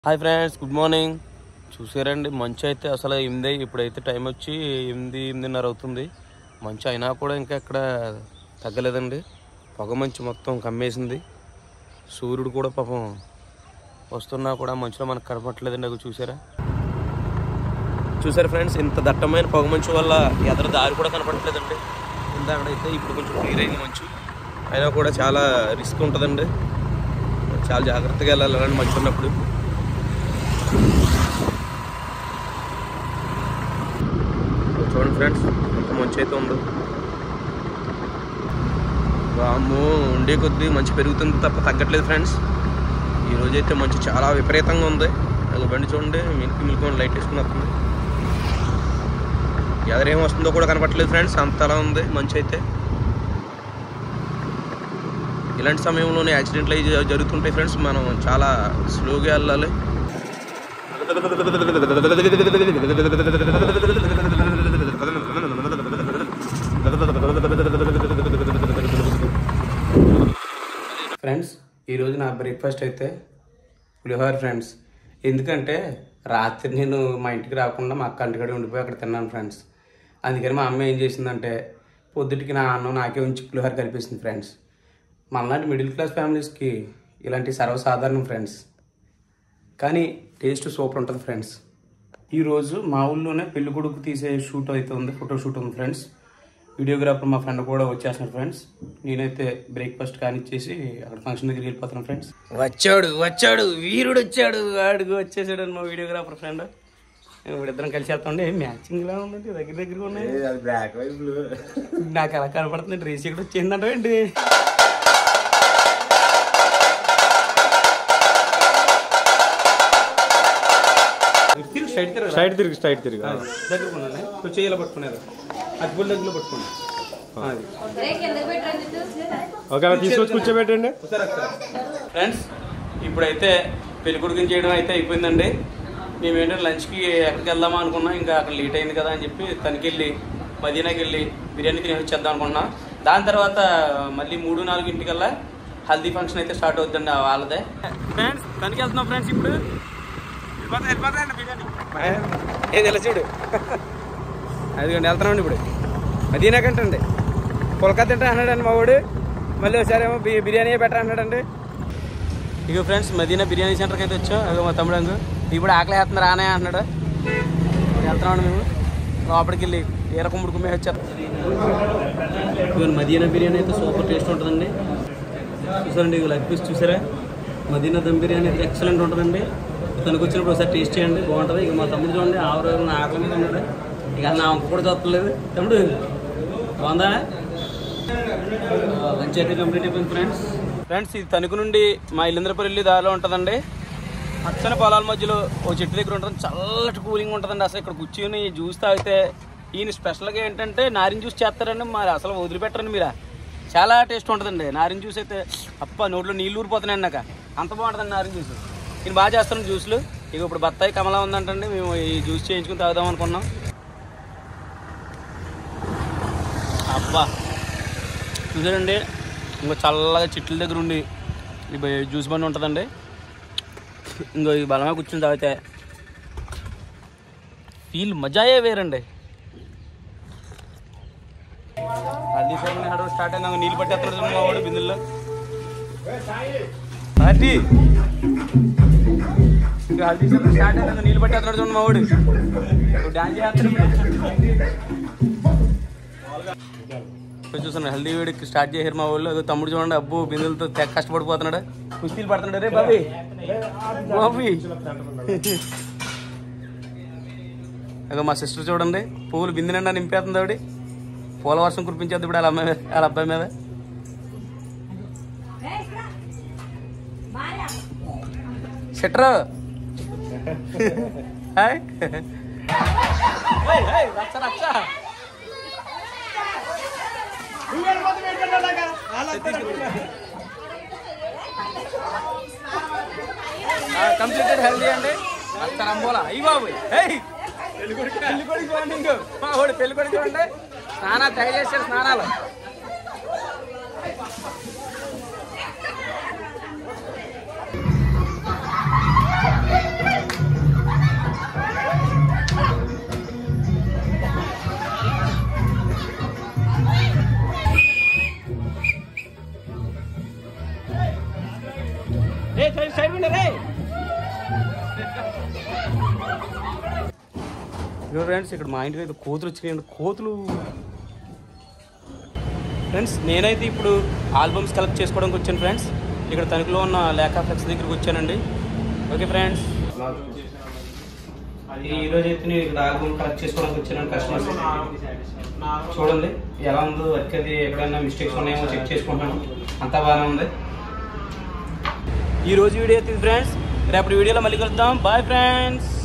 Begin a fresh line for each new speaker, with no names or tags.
hi friends good morning చూసారండి మంచు అయితే అసలు ఎనిమిది ఇప్పుడైతే టైం వచ్చి ఎనిమిది ఎనిమిదిన్నర అవుతుంది మంచు అయినా కూడా ఇంకా ఎక్కడ తగ్గలేదండి పొగ మంచు మొత్తం కమ్మేసింది సూర్యుడు కూడా పాపం వస్తున్నా కూడా మంచులో మనకు కనపట్లేదండి అది చూసారా చూసారు ఫ్రెండ్స్ ఇంత దట్టమైన పొగ మంచు వల్ల ఎదర దారి కూడా కనపడట్లేదండి ఇందాకడైతే ఇప్పుడు కొంచెం క్లియర్ అయింది మంచు అయినా కూడా చాలా రిస్క్ ఉంటుందండి చాలా జాగ్రత్తగా వెళ్ళాలి అలాంటి మంచు ఉన్నప్పుడు చూడండి ఫ్రెండ్స్ ఎంత మంచి అయితే ఉందో వాము ఉండే కొద్దీ మంచి పెరుగుతుంది తప్ప తగ్గట్లేదు ఫ్రెండ్స్ ఈ రోజు అయితే మంచి చాలా విపరీతంగా ఉంది అది బండి చూడండి మిల్కి మిల్కి లైట్ వేసుకుని వస్తుంది ఎదరేం వస్తుందో కూడా కనపట్లేదు ఫ్రెండ్స్ అంతలా ఉంది మంచి అయితే ఇలాంటి సమయంలోనే యాక్సిడెంట్లు అయి జ- జరుగుతుంటాయి ఫ్రెండ్స్ మనం చాలా స్లోగా వెళ్ళాలి ఫ్రెండ్స్ ఈరోజు నా బ్రేక్ఫాస్ట్ అయితే పులిహోర ఫ్రెండ్స్ ఎందుకంటే రాత్రి నేను మా ఇంటికి రాకుండా మా అక్క ఇంటికాడ ఉండిపోయి అక్కడ తిన్నాను ఫ్రెండ్స్ అందుకని మా అమ్మ ఏం చేసిందంటే పొద్దుటికి నా అన్నం నాకే ఉంచి పులిహోర కలిపేసింది ఫ్రెండ్స్ మనలాంటి మిడిల్ క్లాస్ ఫ్యామిలీస్కి ఇలాంటి సర్వసాధారణం ఫ్రెండ్స్ కానీ టేస్ట్ సూపర్ ఉంటుంది ఫ్రెండ్స్ ఈరోజు మా ఊళ్ళోనే పెళ్లి కొడుకు తీసే షూట్ అయితే ఉంది ఫోటో షూట్ ఉంది ఫ్రెండ్స్ వీడియోగ్రాఫర్ మా ఫ్రెండ్ కూడా వచ్చేస్తున్నారు ఫ్రెండ్స్ నేనైతే బ్రేక్ఫాస్ట్ కానిచ్చేసి అక్కడ ఫంక్షన్ దగ్గరికి వెళ్ళిపోతున్నాను ఫ్రెండ్స్ వచ్చాడు వచ్చాడు వీరుడు వచ్చాడు వాడికి వచ్చేసాడు మా వీడియోగ్రాఫర్ ఫ్రెండ్ ఇద్దరం కలిసి వెళ్తాండి మ్యాచింగ్ లా ఉందండి దగ్గర దగ్గర ఉన్నాయి
అది బ్లాక్ వైట్ బ్లూ
నాకు ఎలా కనపడుతుంది డ్రెస్ ఇక్కడ వచ్చిందంటే ఏంటి తిరుగు సైడ్ తిరుగు
స్ట్రైట్ తిరిగి స్ట్రైట్ తిరిగి
దగ్గర కొన్నాను కొంచెం ఇలా పట్టుకునేది అగ్గుల దగ్గర పట్టుకోండి అది
ఓకే అలా తీసుకొచ్చి కూర్చోబెట్టండి
ఫ్రెండ్స్ ఇప్పుడైతే పెళ్లి కొడుకుని చేయడం అయితే అయిపోయిందండి మేము ఏంటంటే లంచ్కి ఎక్కడికి వెళ్దామా అనుకున్నాం ఇంకా అక్కడ లేట్ అయింది కదా అని చెప్పి తనకి వెళ్ళి మదీనాకి వెళ్ళి బిర్యానీ తిని వచ్చేద్దాం అనుకున్నాం దాని తర్వాత మళ్ళీ మూడు నాలుగు ఇంటికల్లా హల్దీ ఫంక్షన్ అయితే స్టార్ట్ అవుతుందండి ఆ వాళ్ళదే ఫ్రెండ్స్ తనకి వెళ్తున్నాం ఫ్రెండ్స్ ఇప్పుడు ఏది ఇలా చూడు అదిగోండి వెళ్తున్నామండి ఇప్పుడు మదీనా కంటండి పులకా తింటా అన్నాడండి మా వాడు మళ్ళీ ఒకసారి ఏమో బి- బిర్యానీ బెటర్ అన్నాడండి ఇక ఫ్రెండ్స్ మదీనా బిర్యానీ సెంటర్కి అయితే వచ్చాం అదో మా తమ్ముడు అంగు ఇప్పుడు ఆకలి వేస్తున్నారు రానే అంటున్నాడు వెళ్తున్నామండి మేము లోపలికి వెళ్ళి ఈర కుమ్ముడు కుమ్మే వచ్చారు ఇదిగోండి మదీనా బిర్యానీ అయితే సూపర్ టేస్ట్ ఉంటుందండి చూసారండి ఇక లెగ్ పీస్ చూసారా మదీనా దమ్ బిర్యానీ అయితే ఎక్సలెంట్ ఉంటుందండి తనకు వచ్చినప్పుడు ఒకసారి టేస్ట్ చేయండి బాగుంటుంది ఇక మా తమ్ముడు చూడండి ఆరు నా ఆకలి మీద ఉన్నాడు ఇక నా అంక కూడా చూస్తలేదు తమ్ముడు బాగుందా లంచ్ అయితే కంప్లీట్ అయిపోయింది ఫ్రెండ్స్ ఫ్రెండ్స్ ఇది తణుకు నుండి మా ఇల్లంద్రపల్లి దారిలో ఉంటుందండి పచ్చని పొలాల మధ్యలో ఓ చెట్టు దగ్గర ఉంటుంది చల్లటి కూలింగ్ ఉంటుందండి అసలు ఇక్కడ కూర్చొని జ్యూస్ తాగితే ఈయన స్పెషల్గా ఏంటంటే నారింజ జ్యూస్ చేస్తారండి మరి అసలు వదిలిపెట్టరండి మీరా చాలా టేస్ట్ ఉంటుందండి నారింజ జ్యూస్ అయితే అప్ప నోట్లో నీళ్ళు ఊరిపోతున్నాయండి నాకు అంత బాగుంటుందండి నారింజ జ్యూస్ నేను బాగా చేస్తాను జ్యూస్లు ఇక ఇప్పుడు బత్తాయి కమలా ఉందంటండి మేము ఈ జ్యూస్ చేయించుకుని తాగుదాం అనుకున్నాం అబ్బా చూసారండి ఇంకో చల్లగా చెట్ల దగ్గర ఉండి ఈ బ- జ్యూస్ బండి ఉంటుందండి ఇంకో ఈ బలమే కూర్చుని తాగితే ఫీల్ మజాయే వేరండి అది చూడండి హడవ స్టార్ట్ అయినా నీళ్ళు పట్టేస్తున్నాడు చూడండి మా వాడు బిందుల్లో పార్టీ ఇంకా హల్దీ సెలబ్రేషన్ స్టార్ట్ అయినా నీళ్ళు పట్టేస్తున్నాడు చూడండి మా వాడు డాన్స్ చేస్తున్నాడు ఇప్పుడు చూసాను హెల్దీ వేడికి స్టార్ట్ చేశారు మా వాళ్ళు అదో తమ్ముడు చూడండి అబ్బు బిందులతో తెగ కష్టపడిపోతున్నాడు కుస్తీలు పడుతున్నాడు రే బాబీ బాబీ అదో మా సిస్టర్ చూడండి పువ్వులు బిందె నిండా నింపేస్తుంది ఆవిడ పూల వర్షం కురిపించేది ఇప్పుడు వాళ్ళ అమ్మాయి మీద వాళ్ళ అబ్బాయి మీద సిట్రా హాయ్ రచ్చ రచ్చ కంప్లీటెడ్ హెల్దీ అండి అచ్చా రంబోలా అయ్యి బాబు ఏయ్ పెళ్లి కొడుకు పెళ్లి కొడుకు చూడండి ఇంకో మా వాడు పెళ్లి కొడుకు చూడండి స్నానా తెగ చేశారు స్నానాలు ఇదిగో ఫ్రెండ్స్ ఇక్కడ మా ఇంటికి అయితే కోతులు వచ్చినాయండి కోతులు ఫ్రెండ్స్ నేనైతే ఇప్పుడు ఆల్బమ్స్ కలెక్ట్ చేసుకోవడానికి వచ్చాను ఫ్రెండ్స్ ఇక్కడ తణుకులో ఉన్న లేఖా ఫ్లెక్స్ దగ్గరికి వచ్చానండి ఓకే ఫ్రెండ్స్ ఈ రోజు అయితే నేను ఇక్కడ ఆల్బమ్ కలెక్ట్ చేసుకోవడానికి వచ్చాను కస్టమర్స్ చూడండి ఎలా ఉందో వర్క్ అది ఎక్కడైనా మిస్టేక్స్ ఉన్నాయేమో చెక్ చేసుకుంటాను అంతా బాగానే ఉంది ఈ రోజు వీడియో అయితే ఫ్రెండ్స్ రేపటి వీడియోలో మళ్ళీ కలుద్దాం బాయ్ ఫ్రెండ్స్